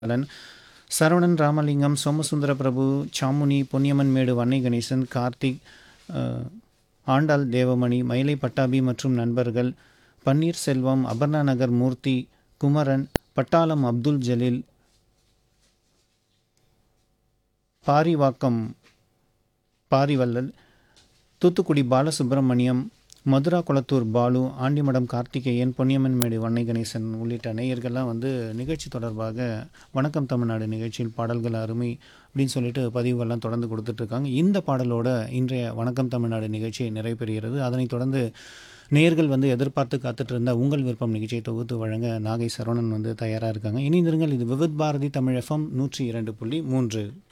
கலன் சரவணன் ராமலிங்கம் சோமசுந்தர பிரபு சாமுனி பொன்னியம்மன் மேடு வன்னை கணேசன் கார்த்திக் அஹ், ஆண்டாள் தேவமணி மயிலை பட்டாபி மற்றும் நண்பர்கள் பன்னீர் செல்வம் அபர்ணா நகர் மூர்த்தி குமரன் பட்டாளம் அப்துல் ஜலீல் பாரிவாக்கம் பாரிவள்ளல் தூத்துக்குடி பாலசுப்பிரமணியம் மதுரா குளத்தூர் பாலு ஆண்டிமடம் கார்த்திகேயன் பொன்னியம்மன் மேடு வன்னை கணேசன் உள்ளிட்ட நேயர்கள்லாம் வந்து நிகழ்ச்சி தொடர்பாக வணக்கம் தமிழ்நாடு நிகழ்ச்சியில் பாடல்கள் அருமை அப்படின்னு சொல்லிட்டு பதிவுகள்லாம் தொடர்ந்து கொடுத்துட்ருக்காங்க இந்த பாடலோட இன்றைய வணக்கம் தமிழ்நாடு நிகழ்ச்சி நிறைவு பெறுகிறது அதனைத் தொடர்ந்து நேயர்கள் வந்து எதிர்பார்த்து காத்துட்டு இருந்த உங்கள் விருப்பம் நிகழ்ச்சியை தொகுத்து வழங்க நாகை சரவணன் வந்து தயாராக இருக்காங்க இணைந்திருங்கள் இது விவித் பாரதி தமிழ் எஃப்எம் நூற்றி இரண்டு புள்ளி மூன்று